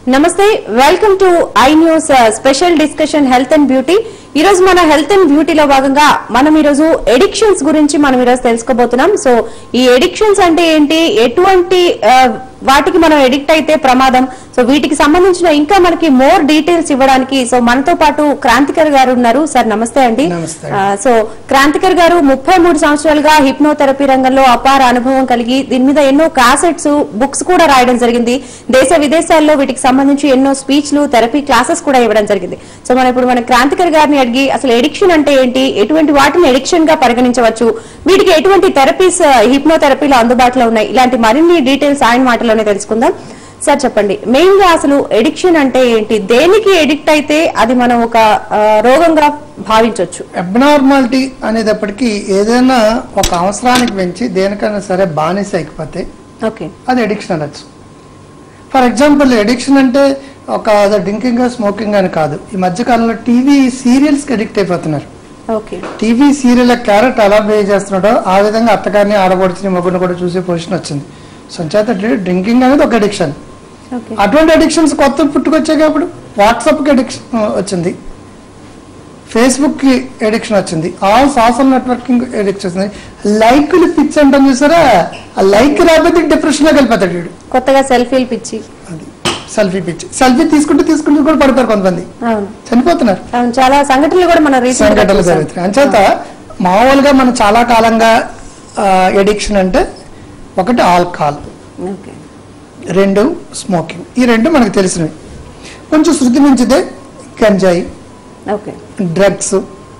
నమస్తే welcome to I news special discussion health and beauty ఈ రోజు మన హెల్త్ అండ్ బ్యూటీలో భాగంగా మనం ఈ రోజు ఎడిక్షన్స్ గురించి మనం ఈరోజు తెలుసుకోబోతున్నాం సో ఈ ఎడిక్షన్స్ అంటే ఏంటి ఎటువంటి ఆ, వాటికి మనం ఎడిక్ట్ అయితే ప్రమాదం సో వీటికి సంబంధించిన ఇంకా మనకి మోర్ డీటెయిల్స్ ఇవ్వడానికి సో మనతో పాటు క్రాంతికర్ గారు ఉన్నారు సార్ నమస్తే అండి నమస్తే. ఆ, సో క్రాంతికర్ గారు ముప్పై మూడు సంవత్సరాలుగా హిప్నోథెరపీ రంగంలో అపార అనుభవం కలిగి దీని మీద ఎన్నో కాసెట్స్ బుక్స్ కూడా రాయడం జరిగింది దేశ విదేశాల్లో వీటికి సంబంధించి ఎన్నో స్పీచ్లు థెరపీ క్లాసెస్ కూడా ఇవ్వడం జరిగింది సో మనం ఇప్పుడు మన క్రాంతికర్ గారిని అడిగి అసలు ఎడిక్షన్ అంటే ఏంటి ఎటువంటి వాటిని ఎడిక్షన్ గా పరిగణించవచ్చు వీటికి ఎటువంటి థెరపీస్ హిప్నోథెరపీలో అందుబాటులో ఉన్నాయి ఇలాంటి మరిన్ని డీటెయిల్స్ ఆయన మాటలోనే తెలుసుకుందాం సార్ చెప్పండి మెయిన్ గా అసలు ఎడిక్షన్ అంటే ఏంటి దేనికి ఎడిక్ట్ అయితే అది మనం ఒక ఆ, రోగంగా భావించవచ్చు అబ్నార్మాలిటీ అనేటప్పటికీ ఏదైనా ఒక అవసరానికి పెంచి దేనికైనా సరే బానిస అయిపోతే ఓకే అది అడిక్షన్ అనొచ్చు ఫర్ ఎగ్జాంపుల్ అడిక్షన్ అంటే ఒక డ్రింకింగ్ స్మోకింగ్ అని కాదు ఈ మధ్యకాలంలో టీవీ సీరియల్స్కి అడిక్ట్ అయిపోతున్నారు ఓకే టీవీ సీరియల్ క్యారెక్టర్ ఎలా ప్లే చేస్తున్నాడో ఆ విధంగా అత్తగారిని ఆడబడుచుని మొగ్గుని కూడా చూసే పొజిషన్ వచ్చింది సో చేత డ్రింకింగ్ అనేది ఒక అడిక్షన్ ఓకే అటువంటి అడిక్షన్స్ కొత్త పుట్టుకొచ్చాక ఇప్పుడు వాట్సాప్కి అడిక్షన్ వచ్చింది ఫేస్బుక్కి అడిక్షన్ వచ్చింది ఆల్ సోషల్ నెట్వర్కింగ్ అడిక్షన్ వచ్చింది లైక్లు పిచ్చి అంటాం చూసారా ఆ లైక్ రాకపోతే డిప్రెషన్లోకి వెళ్ళిపోతాడు వీడు కొత్తగా సెల్ఫీలు పిచ్చి అది సెల్ఫీ పిచ్చి సెల్ఫీ తీసుకుంటూ తీసుకుంటూ కూడా పడిపోయారు కొంతమంది అవును చనిపోతున్నారు అవును చాలా సంఘటనలు కూడా మన రీసెంట్ సంఘటనలు జరుగుతున్నాయి అంచేత మామూలుగా మనం చాలా కాలంగా ఎడిక్షన్ అంటే ఒకటి ఆల్కహాల్ ఓకే రెండు స్మోకింగ్ ఈ రెండు మనకు తెలిసినవి కొంచెం శృతి మించితే గంజాయి ఓకే డ్రగ్స్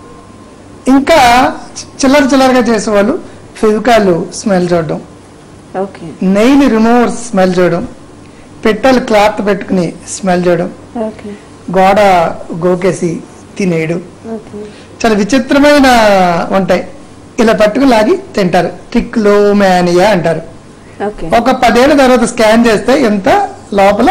ఇంకా చిల్లర చిల్లరగా చేసేవాళ్ళు ఫెవికాల్ స్మెల్ చూడడం ఓకే నెయిల్ రిమూవర్ స్మెల్ చేయడం పెట్టెలు క్లాత్ పెట్టుకుని స్మెల్ చేయడం ఓకే గోడ గోకేసి తినేయడం ఓకే చాలా విచిత్రమైన ఉంటాయి ఇలా పట్టుకుని లాగి తింటారు ట్రిక్లోమానియా అంటారు ఓకే ఒక పదేళ్ల తర్వాత స్కాన్ చేస్తే ఎంత లోపల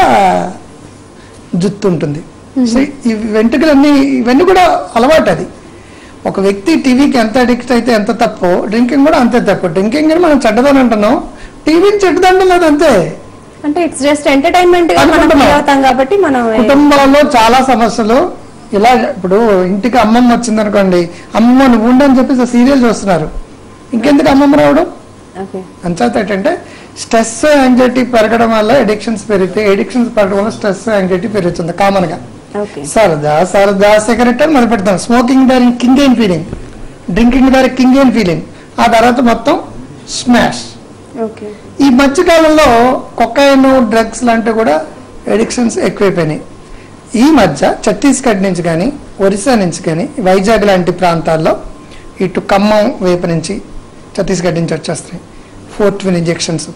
జుత్తు ఉంటుంది సో ఈ వెంట్రుకలన్నీ ఇవన్నీ కూడా అలవాటు అది ఒక వ్యక్తి టీవీకి ఎంత అడిక్ట్ అయితే ఎంత తప్పో డ్రింకింగ్ కూడా అంతే తప్పు డ్రింకింగ్ అని మనం చెడ్డదని అంటున్నాం టీవీని చెడ్డదండం లేదు అంతే అంటే ఇట్స్ జస్ట్ ఎంటర్టైన్మెంట్ గా మనం అనుకుంటున్నాం. ఫీల్ అవుతాం కాబట్టి మనం కుటుంబాల్లో చాలా సమస్యలు ఇలా ఇప్పుడు ఇంటికి అమ్మమ్మ వచ్చింది అనుకోండి అమ్మమ్మ నువ్వు ఉండు అని చెప్పేసి సీరియల్ చూస్తున్నారు ఇంకెందుకు అమ్మమ్మ రావడం ఓకే అంచేత ఏంటంటే స్ట్రెస్ యాంగ్జైటీ పెరగడం వల్ల ఎడిక్షన్స్ పెరిగితే ఎడిక్షన్స్ పెరగడం వల్ల స్ట్రెస్ యాంగ్జైటీ పెరుగుతుంది కామన్ గా ఓకే సరదా సరదా సిగరెట్ అని మొదలు పెడతాం స్మోకింగ్ దాని కింగ్ ఏం ఫీలింగ్ డ్రింకింగ్ దాని కింగ్ ఏం ఫీలింగ్ ఆ తర్వాత మొత్తం స్మాష్ ఓకే ఈ మధ్యకాలంలో కొకైన్ డ్రగ్స్ లాంటివి కూడా ఎడిక్షన్స్ ఎక్కువైపోయినాయి ఈ మధ్య ఛత్తీస్గఢ్ నుంచి కానీ ఒరిస్సా నుంచి కానీ వైజాగ్ లాంటి ప్రాంతాల్లో ఇటు ఖమ్మం వైపు నుంచి ఛత్తీస్గఢ్ నుంచి వచ్చేస్తాయి ఫోర్ట్విన్ ఇంజెక్షన్స్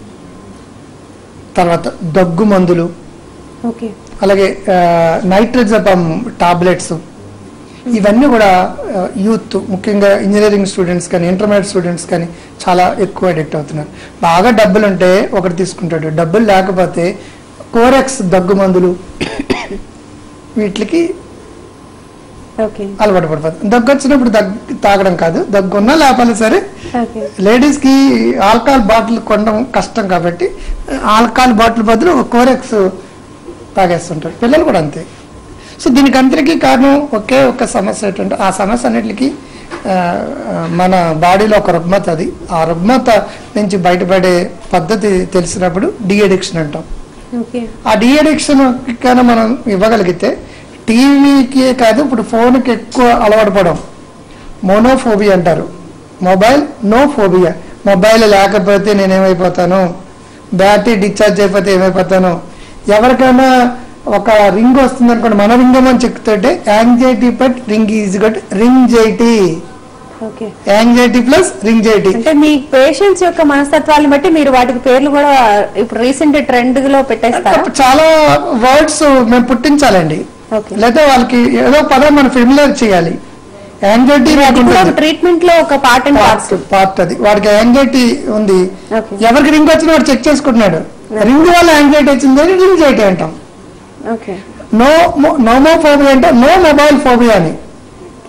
తర్వాత దగ్గు మందులు ఓకే అలాగే నైట్రజపమ్ టాబ్లెట్స్ ఇవన్నీ కూడా యూత్ ముఖ్యంగా ఇంజనీరింగ్ స్టూడెంట్స్ కానీ ఇంటర్మీడియట్ స్టూడెంట్స్ కానీ చాలా ఎక్కువ అడిక్ట్ అవుతున్నారు బాగా డబ్బులు ఉంటే ఒకటి తీసుకుంటాడు డబ్బులు లేకపోతే కోరెక్స్ దగ్గు మందులు వీటికి ఓకే అలవాటు పడిపోతుంది దగ్గు వచ్చినప్పుడు దగ్గు తాగడం కాదు దగ్గు ఉన్నా లేకపోతే సరే ఓకే లేడీస్ కి ఆల్కహాల్ బాటిల్ కొనడం కష్టం కాబట్టి ఆల్కహాల్ బాటిల్ బదులు ఒక కోరెక్స్ తాగేస్తుంటారు పిల్లలు కూడా అంతే సో దీనికి అందరికీ కారణం ఒకే ఒక సమస్య ఏంటంటే ఆ సమస్య అన్నిటికీ ఆ, మన బాడీలో ఒక రుగ్మత అది ఆ రుగ్మత నుంచి బయటపడే పద్ధతి తెలిసినప్పుడు డి అడిక్షన్ అంటాం ఓకే ఆ డి అడిక్షన్ కన్నా మనం ఇవ్వగలిగితే టీవీకి కాదు ఇప్పుడు ఫోన్కి ఎక్కువ అలవాటు పడడం మోనోఫోబియా అంటారు మొబైల్ నో ఫోబియా మొబైల్ లేకపోతే నేనేమైపోతాను బ్యాటరీ డిశ్చార్జ్ అయిపోతే ఏమైపోతాను ఎవరికైనా ఒక రింగ్ వస్తుంది అనుకోండి మన రింగ్ అని చెప్తుంటే anxiety but ring is got ringxiety okay anxiety plus ringxiety అంటే మీ పేషెంట్స్ యొక్క మనస్తత్వాలను బట్టి మీరు వాటికి పేర్లు కూడా ఇప్పుడు రీసెంట్ ట్రెండ్ లో పెట్టేస్తారా చాలా వర్డ్స్ మేము పుట్టించాలండి ఓకే లేదా వాళ్ళకి ఏదో పదం మనం ఫెమిలియర్ చేయాలి యాంగ్జైటీ అది కూడా ఒక ట్రీట్మెంట్ లో ఒక part and part part part అది వాడికి యాంగ్జైటీ ఉంది ఓకే ఎవరికి రింగ్ వచ్చినా వాడు చెక్ చేసుకుంటున్నాడు రింగ్ వల్ల యాంగ్జైటీ వచ్చింది అని రింగ్ జైటీ అంటాం ఓకే నో నోమో ఫోబియా అంటే నో మొబైల్ ఫోబియా అని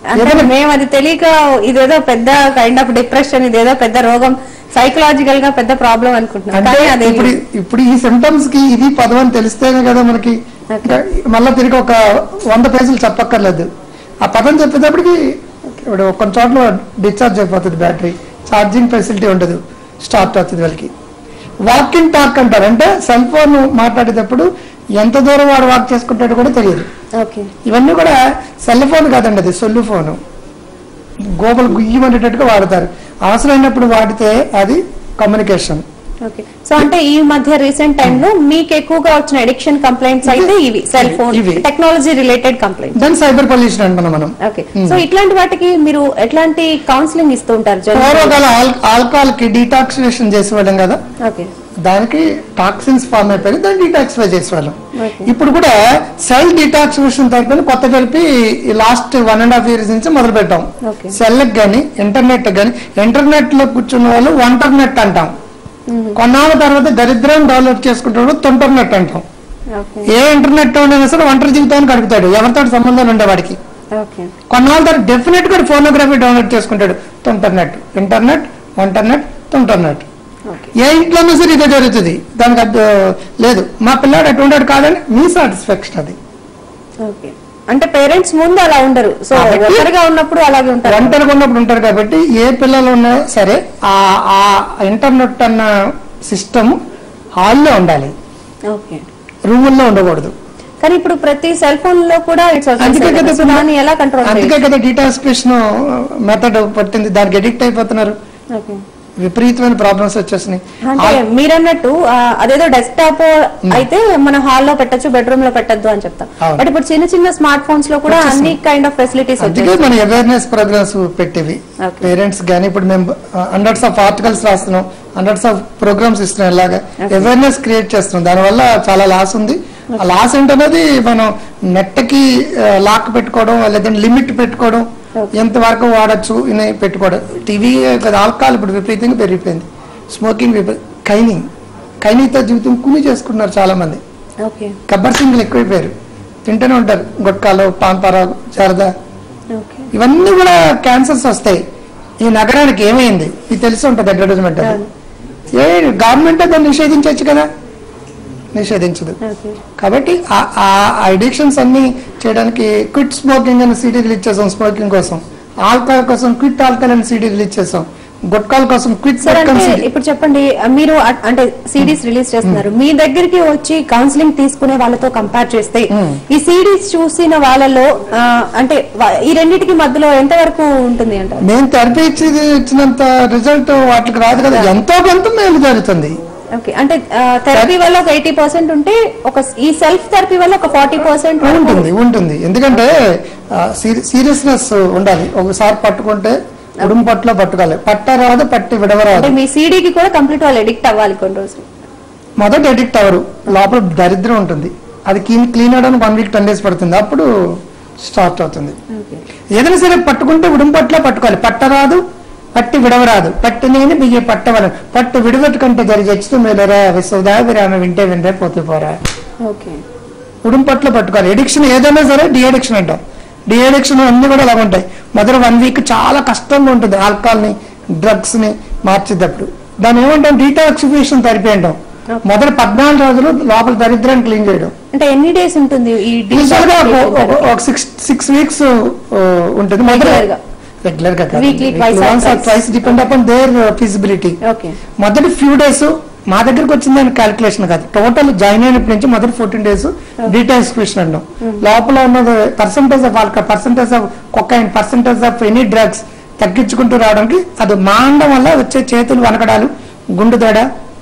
అంటే మేము అది తెలియక ఇదేదో పెద్ద కైండ్ ఆఫ్ డిప్రెషన్ ఇదేదో పెద్ద రోగం సైకలాజికల్ గా పెద్ద ప్రాబ్లం అనుకుంటున్నాం అంటే కానీ అదే ఇప్పుడు ఇప్పుడు ఈ సిమ్టమ్స్ కి ఇది పదం అని తెలిస్తేనే కదా మనకి ఇంకా మళ్ళీ తిరిగి ఒక వంద పేజీలు చెప్పక్కర్లేదు ఆ పదం చెప్పేటప్పటికి ఇప్పుడు కొన్ని చోట్ల డిశ్చార్జ్ అయిపోతుంది బ్యాటరీ ఛార్జింగ్ ఫెసిలిటీ ఉండదు స్టార్ట్ అవుతుంది వాళ్ళకి వాకింగ్ టాక్ అంటారు అంటే సెల్ ఫోన్ మాట్లాడేటప్పుడు ఎంత దూరం వాడు వాక్ చేసుకుంటాడో కూడా తెలియదు ఓకే ఇవన్నీ కూడా సెల్ ఫోన్ కాదండి అది సొల్లు ఫోను గోపలు గుయ్యమనేటట్టుగా వాడతారు అవసరమైనప్పుడు వాడితే అది కమ్యూనికేషన్ ఓకే సో అంటే ఈ మధ్య రీసెంట్ టైమ్ లో మీకు ఎక్కువగా వచ్చిన అడిక్షన్ కంప్లైంట్స్ అయితే ఇవి సెల్ ఫోన్ ఇవి. టెక్నాలజీ రిలేటెడ్ కంప్లైంట్ దాన్ని సైబర్ పొల్యూషన్ అంటున్నాం మనం ఓకే సో ఇట్లాంటి వాటికి మీరు ఎట్లాంటి కౌన్సిలింగ్ ఇస్తూ ఉంటారు జనరల్ పూర్వకాల ఆల్కహాల్ కి డీటాక్సినేషన్ చేసేవాళ్ళం కదా ఓకే దానికి టాక్సిన్స్ ఫామ్ అయిపోయి దాన్ని డీటాక్సిఫై చేసేవాళ్ళం Okay. ఇప్పుడు కూడా సెల్ డీటాక్సిఫికేషన్ తరపున కొత్త కలిపి last one and half years నుంచి మొదలు పెట్టాం Okay. సెల్ కానీ ఇంటర్నెట్ కానీ ఇంటర్నెట్ లో కూర్చున్న వాళ్ళు వంటర్నెట్ అంటాం కొన్నాళ్ళ తర్వాత దరిద్రం డెవలప్ చేసుకుంటాడు తొంటర్నెట్ అంటాం ఓకే ఏ ఇంటర్నెట్ ఉండైనా సరే ఒంటరి జీవితాన్ని గడుపుతాడు ఎవరితో సంబంధాలు ఉండేవాడికి ఓకే కొన్నాళ్ళ తర్వాత డెఫినెట్ గా ఫోనోగ్రఫీ డౌన్లోడ్ చేసుకుంటాడు తొంటర్నెట్ ఇంటర్నెట్ వంటర్నెట్ తొంటర్నెట్ ఓకే ఏ ఇంట్లోనూ సరే ఇదే జరుగుతుంది దానికి అద్దు లేదు మా పిల్లాడు అటువంటివాడు కాదని మీ సాటిస్ఫాక్షన్ అది ఓకే అంటే పేరెంట్స్ ముందు అలా ఉండరు సో కాబట్టి- ఒంటరిగా ఉన్నప్పుడు అలాగే ఉంటారు ఒంటరిగా ఉన్నప్పుడు ఉంటారు కాబట్టి ఏ పిల్లలు ఉన్నా సరే ఆ ఆ ఇంటర్నెట్ అన్న సిస్టమ్ హాల్లో ఉండాలి ఓకే రూముల్లో ఉండకూడదు కానీ ఇప్పుడు ప్రతి సెల్ ఫోన్ లో కూడా ఇట్స్ అందుకే కదా సో దాన్ని ఎలా కంట్రోల్ అందుకే కదా డీటాక్సిఫికేషన్ మెథడ్ పట్టింది దానికి ఎడిక్ట్ అయిపోతున్నారు ఓకే విపరీతమైన ప్రాబ్లమ్స్ వచ్చేసినాయి అంటే మీరన్నట్టు ఆ, అదేదో డెస్క్టాప్ అయితే మన హాల్లో పెట్టొచ్చు బెడ్రూమ్ లో పెట్టద్దు అని చెప్తాం అవును. బట్ ఇప్పుడు చిన్న చిన్న స్మార్ట్ ఫోన్స్ లో కూడా అన్ని కైండ్ ఆఫ్ ఫెసిలిటీస్ అందుకే వచ్చాయి మన అవేర్నెస్ ప్రోగ్రామ్స్ పెట్టేవి Okay. పేరెంట్స్ కానీ ఇప్పుడు మేము హండ్రెడ్స్ ఆఫ్ ఆర్టికల్స్ రాస్తున్నాం హండ్రెడ్స్ ఆఫ్ ప్రోగ్రామ్స్ ఇస్తున్నాం ఇలాగా అవేర్నెస్ క్రియేట్ చేస్తున్నాం దానివల్ల చాలా లాస్ ఉంది ఆ లాస్ ఏంటనేది మనం నెట్ కి లాక్ పెట్టుకోవడం లేదంటే లిమిట్ పెట్టుకోవడం ఎంత వరకు వాడచ్చు ఇని పెట్టుకోవడం టీవీ ఆల్కహాల్ ఇప్పుడు విపరీతంగా పెరిగిపోయింది స్మోకింగ్ కైనింగ్ కైనింగ్తో జీవితం కూలి చేసుకుంటున్నారు చాలా మంది ఓకే గబ్బర్ సింగ్లు ఎక్కువైపోయారు తింటూనే ఉంటారు గుట్కాలు పాన్పరాగు శారదా ఓకే ఇవన్నీ కూడా క్యాన్సర్స్ వస్తాయి ఈ నగరానికి ఏమైంది ఇది తెలిసి ఉంటుంది అడ్వర్టైజ్మెంట్ అది. ఏ గవర్నమెంట్ దాన్ని నిషేధించవచ్చు కదా నిషేధించదు ఓకే కాబట్టి ఆ- ఆ అడిక్షన్స్ అన్ని చేయడానికి క్విట్ స్మోకింగ్ అని సీడీ రిలీజ్ చేసాం స్మోకింగ్ కోసం ఆల్కహాల్ కోసం క్విట్ ఆల్కహాల్ అని సీడీ రిలీజ్ చేసాం గుట్కాల కోసం క్విట్ సార్ గుట్కా అంటే CD. ఇప్పుడు చెప్పండి మీరు అ- అంటే సిడీస్ రిలీజ్ చేస్తున్నారు మీ దగ్గరికి వచ్చి కౌన్సిలింగ్ తీసుకునే వాళ్ళతో కంపేర్ చేస్తే ఈ సిడీస్ చూసిన వాళ్ళలో ఆ, అంటే వా- ఈ రెండింటికి మధ్యలో ఎంత వరకు ఉంటుంది అంటారు నేను థెరపీ ఇచ్చి ఇచ్చినంత రిజల్ట్ వాటికి రాదు కదా ఎంతో కొంత మేలు జరుగుతుంది ఓకే అంటే థెరపీ వల్ల ఒక ఎయిటీ పర్సెంట్ ఉంటే ఒక ఈ సెల్ఫ్ థెరపీ వల్ల ఒక ఫార్టీ పర్సెంట్ ఉంటుంది ఉంటుంది ఎందుకంటే సీరియస్నెస్ ఉండాలి ఒకసారి పట్టుకుంటే ఉడుము పట్టులో పట్టుకోవాలి పట్ట రాదు పట్టి అంటే విడవరాదు మీ సీడీకి కూడా కంప్లీట్ వాళ్ళు ఎడిక్ట్ అవ్వాలి కొన్ని రోజులు మొదట ఎడిక్ట్ అవరు లోపల దరిద్రం ఉంటుంది అది క్లీన్ క్లీన్ అవడానికి వన్ వీక్ టెన్ డేస్ పడుతుంది అప్పుడు స్టార్ట్ అవుతుంది ఓకే ఏదైనా సరే పట్టుకుంటే ఉడుము పట్టులో పట్టుకోవాలి పట్టరాదు పట్టి విడవరాదు పట్టి నేను బియ్య పట్టవలను పట్టు విడవట్టు కంటే జరిగి హెచ్చుతూ మేలరా విశ్వదా విరామ వింటే వింటే పోతే పోరా ఓకే ఉడుం పట్ల పట్టుకోవాలి ఎడిక్షన్ ఏదైనా సరే డి అడిక్షన్ అంటాం డి అడిక్షన్ అన్ని కూడా అలాగ ఉంటాయి మొదటి వన్ వీక్ చాలా కష్టంగా ఉంటుంది ఆల్కహాల్ ని డ్రగ్స్ ని మార్చేటప్పుడు దాన్ని ఏమంటాం డీటాక్సిఫికేషన్ థెరపీ అంటాం మొదటి పద్నాలుగు రోజులు లోపల దరిద్రాన్ని క్లీన్ చేయడం అంటే ఎన్ని డేస్ ఉంటుంది ఈ యూజువల్ గా ఒక- detoxification ఒక- therapy? ఒక సిక్స్ సిక్స్ వీక్స్ ఉంటుంది Regular గా. రెగ్యులర్ గా Weekly, twice or twice. Twice depend upon their feasibility okay మొదటి ఫ్యూ డేస్ మా దగ్గరకు వచ్చిందని క్యాలిక్యులేషన్ కాదు టోటల్ జాయిన్ అయినప్పటి నుంచి మొదటి ఫోర్టీన్ డేస్ డీటాక్సిఫికేషన్ అన్నాం లోపల ఉన్నది percentage of alcohol percentage of cocaine percentage of any drugs తగ్గించుకుంటూ రావడానికి అది మాండం వల్ల వచ్చే చేతులు వనకడాలు గుండు దడ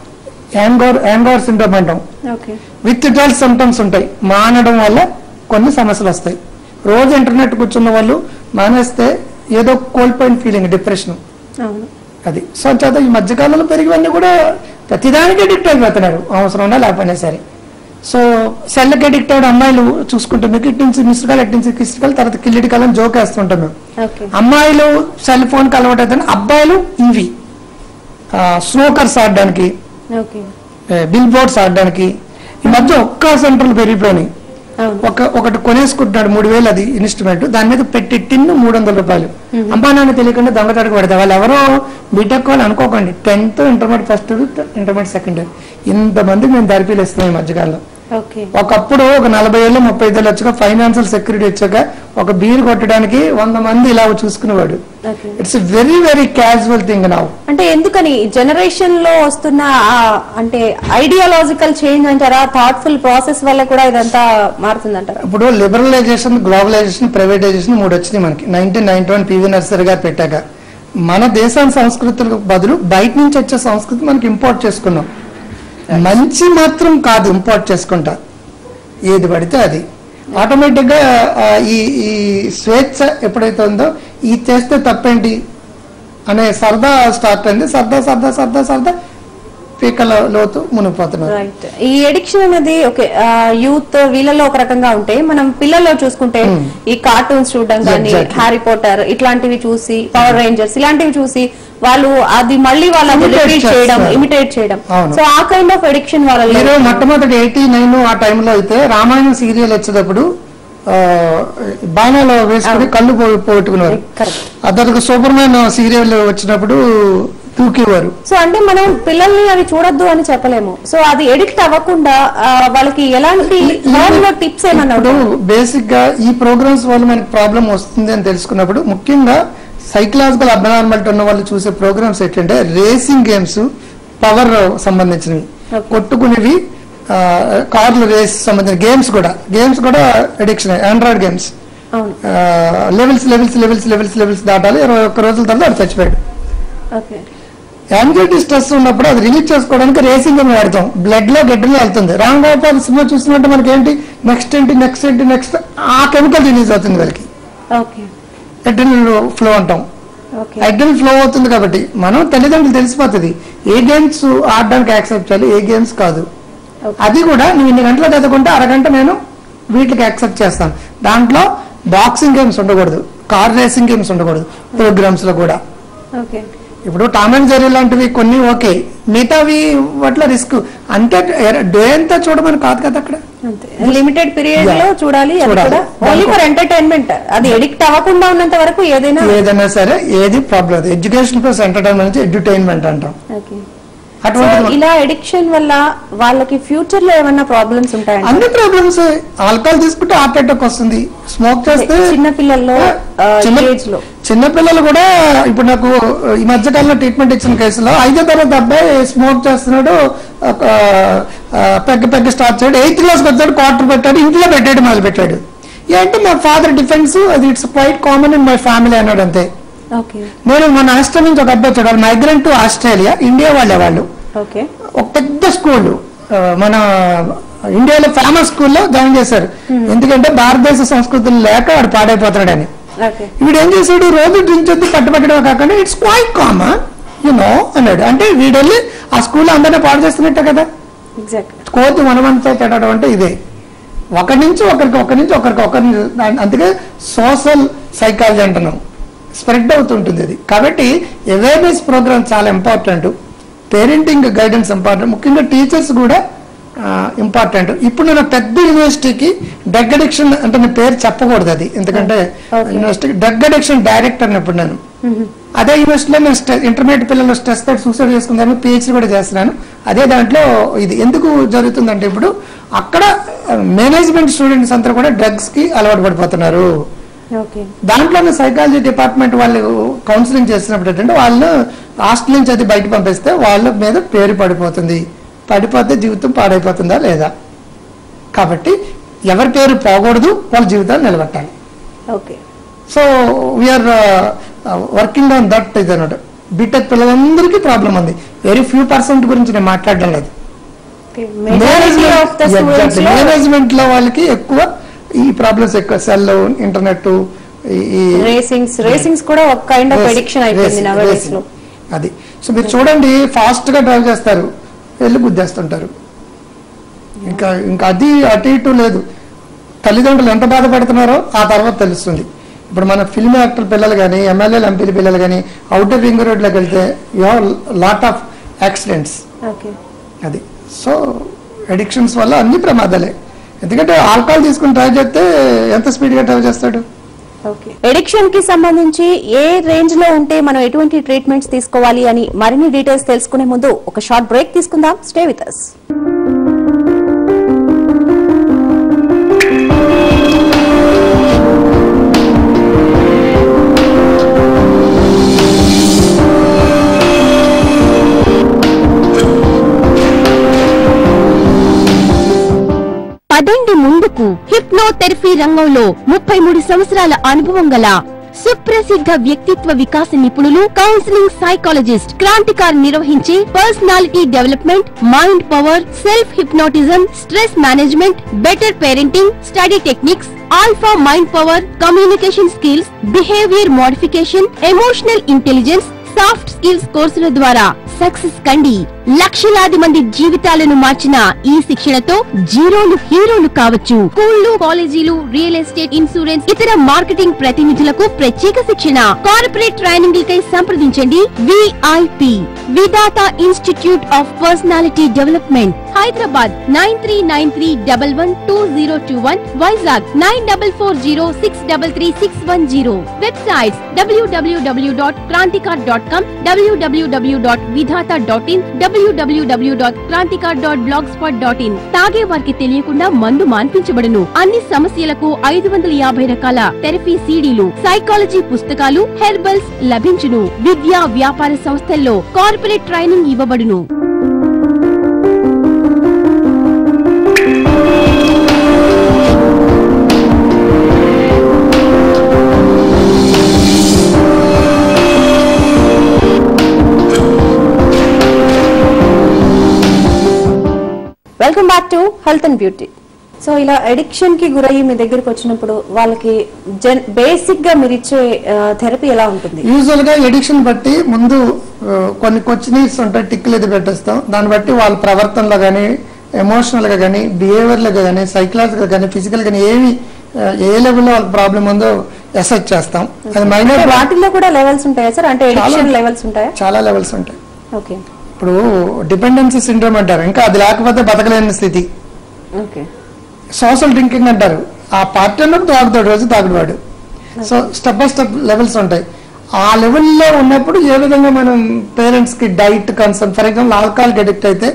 యాంగోర్ యాంగోర్ సిండ్రోమ్ అంటాం ఓకే విత్ డ్రల్ సిమ్టమ్స్ ఉంటాయి మానడం వల్ల కొన్ని సమస్యలు వస్తాయి రోజు ఇంటర్నెట్ కూర్చున్న వాళ్ళు మానేస్తే ఏదో కోల్పోయిన ఫీలింగ్ డిప్రెషన్ అవును అది సో చేత ఈ మధ్యకాలంలో పెరిగివన్నీ కూడా ప్రతిదానికి అడిక్ట్ అయిపోతున్నారు అవసరం ఉన్నా లేకపోయినా సరే సో సెల్కి అడిక్ట్ అయిన అమ్మాయిలు చూసుకుంటే మీకు ఇటు నుంచి మిస్డ్ కాల్ ఇటు నుంచి కిస్డ్ కాల్ తర్వాత కిల్లిడి కాలం జోక్ వేస్తుంటాం మేము ఓకే అమ్మాయిలు సెల్ ఫోన్ కి అలవాటు అవుతాయి అబ్బాయిలు ఇవి స్నోకర్స్ ఆడడానికి ఓకే బిల్ బోర్డ్స్ ఆడడానికి ఈ మధ్య ఒక్క సెంటర్లు పెరిగిపోయినాయి అవును. ఒక ఒకటి కొనేసుకుంటున్నాడు మూడు వేలు అది ఇన్స్ట్రుమెంట్ దాని మీద పెట్టి టిన్ను మూడు వందల రూపాయలు అమ్మా నాన్న తెలియకుండా దొంగతాడికి పడతాయి వాళ్ళు ఎవరో బీటెక్ వాళ్ళు అనుకోకండి tenth intermediate first intermediate second year ఇంతమంది మేము థెరపీలు ఇస్తున్నాం ఈ మధ్యకాలంలో ఓకే ఒకప్పుడు ఒక నలభై ఏళ్ళు ముప్పై ఐదు ఏళ్ళు వచ్చాక ఫైనాన్షియల్ సెక్యూరిటీ వచ్చాక ఒక బీర్ కొట్టడానికి వంద మంది ఇలా చూసుకునేవాడు okay it's very very casual thing now అంటే ఎందుకని జనరేషన్ లో వస్తున్న ఆ, అంటే ఐడియాలజికల్ చేంజ్ అంటారా థాట్ఫుల్ ప్రాసెస్ వల్ల కూడా ఇదంతా మారుతుందంటారా ఇప్పుడు లిబరలైజేషన్ గ్లోబలైజేషన్ ప్రైవేటైజేషన్ మూడు వచ్చినాయి మనకి నైన్టీన్ నైన్టీ వన్ పివి నర్సరీ గారు పెట్టాక మన దేశాన్ని సంస్కృతులకు బదులు బయట నుంచి వచ్చే సంస్కృతి మనకి ఇంపోర్ట్ చేసుకున్నాం మంచి మాత్రం కాదు ఇంపోర్ట్ చేసుకుంటా ఏది పడితే అది ఆటోమేటిక్గా ఆ, ఈ ఈ స్వేచ్ఛ ఎప్పుడైతే ఉందో ఇది చేస్తే తప్పేంటి అనే సరదా స్టార్ట్ అయింది సరదా సరదా సరదా సరదా పీకల లోతు మునిగిపోతున్నారు రైట్ ఈ ఎడిక్షన్ అనేది ఓకే యూత్ వీళ్ళలో ఒక రకంగా ఉంటే మనం పిల్లల్లో చూసుకుంటే ఈ కార్టూన్స్ చూడడం కానీ Exactly. హ్యారీ పోటర్ ఇట్లాంటివి చూసి పవర్ రేంజర్స్ ఇలాంటివి చూసి వాళ్ళు అది మళ్ళీ వాళ్ళు Imitate రిపీట్ చేయడం చేస్తారు. ఇమిటేట్ చేయడం అవును. సో ఆ కైండ్ ఆఫ్ ఎడిక్షన్ వాళ్ళలో మీరు మొట్టమొదటి ఎయిటీ నైన్ ఆ టైంలో అయితే రామాయణం సీరియల్ వచ్చేటప్పుడు ఆ, బాణాలు వేసుకుని కళ్ళు పో- పోగొట్టుకునేవారు కరెక్ట్ అతనికి సూపర్ మ్యాన్ సీరియల్ వచ్చినప్పుడు తూకేవారు సో అంటే మనం పిల్లల్ని అవి చూడొద్దు అని చెప్పలేము సో అది ఎడిక్ట్ అవ్వకుండా ఆ, వాళ్ళకి ఎలాంటి టిప్స్ ఏమన్నా ఇప్పుడు ఉంటాయా? బేసిక్ గా ఈ ప్రోగ్రామ్స్ వల్ల మనకి ప్రాబ్లం వస్తుంది అని తెలుసుకున్నప్పుడు ముఖ్యంగా సైకలాజికల్ అబ్నార్మాలిటీ ఉన్న వాళ్ళు చూసే ప్రోగ్రామ్స్ ఏంటంటే రేసింగ్ గేమ్స్ పవర్ సంబంధించినవి Okay. కొట్టుకునేవి ఆ, కార్లు రేస్ సంబంధించిన గేమ్స్ కూడా గేమ్స్ కూడా అడిక్షన్ ఆండ్రాయిడ్ గేమ్స్ అవును levels levels levels levels levels దాటాలి ఇరవై ఒక్క రోజుల తర్వాత వాడు చచ్చిపోయాడు ఓకే యాంగ్జైటీ స్ట్రెస్ ఉన్నప్పుడు అది రిలీజ్ చేసుకోవడానికి రేసింగ్ అని వాడతాం బ్లడ్ లో గడ్డలో వెళ్తుంది రామ్ గోపాల్ సినిమా చూసినట్టు మనకి ఏంటి నెక్స్ట్ ఏంటి నెక్స్ట్ ఏంటి నెక్స్ట్ ఆ కెమికల్ రిలీజ్ అవుతుంది వాళ్ళకి ఓకే ఎడ్రినల్ ఫ్లో అంటాం ఓకే ఎడ్రినల్ ఫ్లో అవుతుంది కాబట్టి మనం తల్లిదండ్రులు తెలిసిపోతుంది ఏ గేమ్స్ ఆడడానికి యాక్సెప్ట్ చేయాలి ఏ గేమ్స్ కాదు Okay. అది కూడా నువ్వు ఇన్ని గంటలు చదువుకుంటే అరగంట నేను వీటికి యాక్సెప్ట్ చేస్తాను దాంట్లో బాక్సింగ్ గేమ్స్ ఉండకూడదు కార్ రేసింగ్ గేమ్స్ ఉండకూడదు ప్రోగ్రామ్స్ లో కూడా ఓకే ఇప్పుడు టామ్ అండ్ జెర్రీ లాంటివి కొన్ని ఓకే మిగతావి వాటిలో రిస్క్ అంటే డే అంతా చూడమని కాదు కదా అక్కడ అంతే లిమిటెడ్ పీరియడ్ Yeah. లో చూడాలి అది చూడాలి. కూడా ఓన్లీ ఫర్ ఎంటర్టైన్మెంట్ అది ఎడిక్ట్ అవ్వకుండా ఉన్నంత వరకు ఏదైనా ఏదైనా సరే ఏది ప్రాబ్లం లేదు ఎడ్యుకేషన్ ప్లస్ ఎంటర్టైన్మెంట్ నుంచి ఎడ్యుటైన్మెంట్ అంటాం ఓకే సో అటువంటి ఇలా ఎడిక్షన్ వల్ల వాళ్ళకి ఫ్యూచర్ లో ఏమన్నా ప్రాబ్లమ్స్ ఉంటాయండి అన్ని ప్రాబ్లమ్స్ ఆల్కహాల్ తీసుకుంటే హార్ట్ అటాక్ వస్తుంది స్మోక్ చేస్తే చిన్న పిల్లల్లో ఆ, చిన్న- ఏజ్ లో చిన్నపిల్లలు కూడా ఇప్పుడు నాకు ఈ మధ్య కాలంలో ట్రీట్మెంట్ ఇచ్చిన కేసులో ఐదో తరగతి అబ్బాయి స్మోక్ చేస్తున్నాడు ఒక, ఆ, పెగ్గ పెగ్గ స్టార్ట్ చేయడు ఎయిత్ క్లాస్కి వచ్చాడు క్వార్టర్ పెట్టాడు ఇంట్లో పెట్టాడు మొదలు పెట్టాడు ఏంటి మా ఫాదర్ డిఫెన్స్ అది it's quite common in my family అన్నాడు అంతే ఓకే నేను మన ఆస్ట్రేలియా నుంచి ఒక అబ్బాయి వచ్చాడు మైగ్రెంట్ టు ఆస్ట్రేలియా ఇండియా వాళ్ళే వాళ్ళు ఓకే ఒక పెద్ద స్కూల్ మన ఇండియాలో ఫేమస్ స్కూల్లో జాయిన్ చేశారు ఎందుకంటే భారతదేశ సంస్కృతులు లేక వాడు పాడైపోతున్నాడని ఓకే వీడు ఏం చేశాడు రోజు డ్రింక్ చేసి పట్టుబట్టడం కాకుండా ఇట్స్ క్వైట్ కామన్ నో అన్నాడు అంటే వీడు వెళ్ళి ఆ స్కూల్ అందరినీ పాడు చేస్తున్నట్టే కదా ఎగ్జాక్ట్ కోతి మనమంతా పెట్టడం అంటే ఇదే ఒకరి నుంచి ఒకరికి ఒకరి నుంచి ఒకరికి ఒకరి అందుకే సోషల్ సైకాలజీ అంటున్నాం స్ప్రెడ్ అవుతుంటుంది ఇది కాబట్టి అవేర్నెస్ ప్రోగ్రామ్ చాలా ఇంపార్టెంట్ పేరెంటింగ్ గైడెన్స్ ఇంపార్టెంట్ ముఖ్యంగా టీచర్స్ కూడా ఇంపార్టెంట్ ఇప్పుడు నేను పెద్ద యూనివర్సిటీకి డ్రగ్ అడిక్షన్ అంటే నేను పేరు చెప్పకూడదు అది ఎందుకంటే Okay. యూనివర్సిటీకి డ్రగ్ అడిక్షన్ డైరెక్టర్ ఇప్పుడు నేను అదే యూనివర్సిటీలో నేను స్ట్రెస్ ఇంటర్మీడియట్ పిల్లలు స్ట్రెస్ తోటి సూసైడ్ చేసుకుందాను పిహెచ్డీ కూడా చేస్తున్నాను అదే దాంట్లో ఇది ఎందుకు జరుగుతుందంటే ఇప్పుడు అక్కడ మేనేజ్మెంట్ స్టూడెంట్స్ అందరూ కూడా డ్రగ్స్ కి అలవాటు పడిపోతున్నారు ఓకే దాంట్లోనే సైకాలజీ డిపార్ట్మెంట్ వాళ్ళు కౌన్సిలింగ్ చేసినప్పుడు ఏంటంటే వాళ్ళు హాస్టల్ నుంచి అది బయట పంపిస్తే వాళ్ళ మీద పేరు పడిపోతుంది పడిపోతే జీవితం పాడైపోతుందా లేదా కాబట్టి ఎవరి పేరు పోకూడదు వాళ్ళ జీవితాలు నిలబెట్టాలి okay so we're working on that ఇది అన్నట్టు బీటెక్ పిల్లలందరికీ ప్రాబ్లం ఉంది వెరీ ఫ్యూ పర్సెంట్ గురించి నేను మాట్లాడడం లేదు మెజారిటీ ఆఫ్ ద స్టూడెంట్స్ లో మేనేజ్మెంట్ లో వాళ్ళకి ఎక్కువ ఈ ప్రాబ్లమ్స్ ఎక్కువ సెల్ ఇంటర్నెట్ ఈ రేసింగ్స్ రేసింగ్స్ కూడా ఒక కైండ్ ఆఫ్ Racing, ఎడిక్షన్ అయిపోయింది racing, నవడేస్ racing. లో అది సో మీరు చూడండి ఫాస్ట్ గా డ్రైవ్ చేస్తారు వెళ్ళి గుద్దేస్తుంటారు ఇంకా ఇంకా అది అటు ఇటు లేదు తల్లిదండ్రులు ఎంత బాధపడుతున్నారో ఆ తర్వాత తెలుస్తుంది ఇప్పుడు మన ఫిల్మ్ యాక్టర్ పిల్లలు కానీ ఎమ్మెల్యేలు ఎంపీల పిల్లలు కానీ అవుటర్ రింగ్ రోడ్లోకి వెళ్తే you lot of accidents okay అది సో అడిక్షన్స్ వల్ల అన్ని ప్రమాదాలే ఎందుకంటే ఆల్కహాల్ తీసుకుని డ్రైవ్ చేస్తే ఎంత స్పీడ్గా డ్రైవ్ చేస్తాడు ఎడిక్షన్ కి సంబంధించి ఏ రేంజ్ లో ఉంటే మనం ఎటువంటి ట్రీట్మెంట్స్ తీసుకోవాలి అని మరిన్ని డీటెయిల్స్ తెలుసుకునే ముందు ఒక షార్ట్ బ్రేక్ తీసుకుందాం స్టే విత్ అస్ పదండి ముందుకు హిప్నోథెరపీ రంగంలో ముప్పై మూడు సంవత్సరాల అనుభవం గల సుప్రసిద్ధ వ్యక్తిత్వ వికాస నిపుణులు కౌన్సిలింగ్ సైకాలజిస్ట్ క్రాంతికారి నిర్వహించే personality development mind power self hypnotism stress management better parenting study techniques alpha mind power communication skills behaviour modification emotional intelligence soft skills కోర్సుల ద్వారా సక్సెస్ కండి లక్షలాది మంది జీవితాలను మార్చిన ఈ శిక్షణతో జీరోలు హీరోలు కావచ్చు స్కూళ్లు కాలేజీలు రియల్ ఎస్టేట్ ఇన్సూరెన్స్ ఇతర మార్కెటింగ్ ప్రతినిధులకు ప్రత్యేక శిక్షణ కార్పొరేట్ ట్రైనింగ్ కై సంప్రదించండి VIP Vidhata institute of personality development Hyderabad nine three nine three double one two zero two one Vizag nine double four zero six double three six one zero websites WWW dot Kranthikar dot com WWW dot Vidhata dot in WWW dot Kranthikar dot blogspot dot in తాగే వారికి తెలియకుండా మందు మాన్పించబడును అన్ని సమస్యలకు ఐదు వందల యాభై రకాల థెరపీ సీడీలు సైకాలజీ పుస్తకాలు హెర్బల్స్ లభించును విద్యా వ్యాపార సంస్థల్లో కార్పొరేట్ ట్రైనింగ్ ఇవ్వబడును welcome back to health and beauty so ఇలా అడిక్షన్ కి గురయ్యి మీ దగ్గరికి వచ్చినప్పుడు వాళ్ళకి జన్ బేసిక్ గా మీరు ఇచ్చే థెరపీ ఎలా ఉంటుంది యూజువల్ గా ఎడిక్షన్ బట్టి ముందు ఆ, కొన్ని క్వశ్చనీస్ ఉంటాయి టిక్లు ఇది పెట్టేస్తాం దాన్ని బట్టి వాళ్ళ ప్రవర్తనలో కానీ ఎమోషనల్ గా కానీ బిహేవియర్ గా కానీ సైకలాజికల్ కానీ ఫిజికల్ కానీ ఏమి ఆ, ఏ లెవెల్లో వాళ్ళ ప్రాబ్లం ఉందో అసెస్ చేస్తాం అది అంటే మైనర్ వాటిల్లో కూడా లెవెల్స్ ఉంటాయా సార్ అంటే ఎడిక్షన్ లెవెల్స్ ఉంటాయా చాలా లెవెల్స్ ఉంటాయి ఓకే ఇప్పుడు డిపెండెన్సీ సిండ్రోమ్ అంటారు ఇంకా అది లేకపోతే బతకలేని స్థితి ఓకే సోషల్ డ్రింకింగ్ అంటారు ఆ పార్టీ అన్నప్పుడు తాగుతాడు రోజు తాగుడువాడు so step by step levels ఉంటాయి ఆ లెవెల్లో ఉన్నప్పుడు ఏ విధంగా మనం పేరెంట్స్ కి డైట్ కన్సర్న్ ఫర్ ఎగ్జాంపుల్ ఆల్కహాల్కి అడిక్ట్ అయితే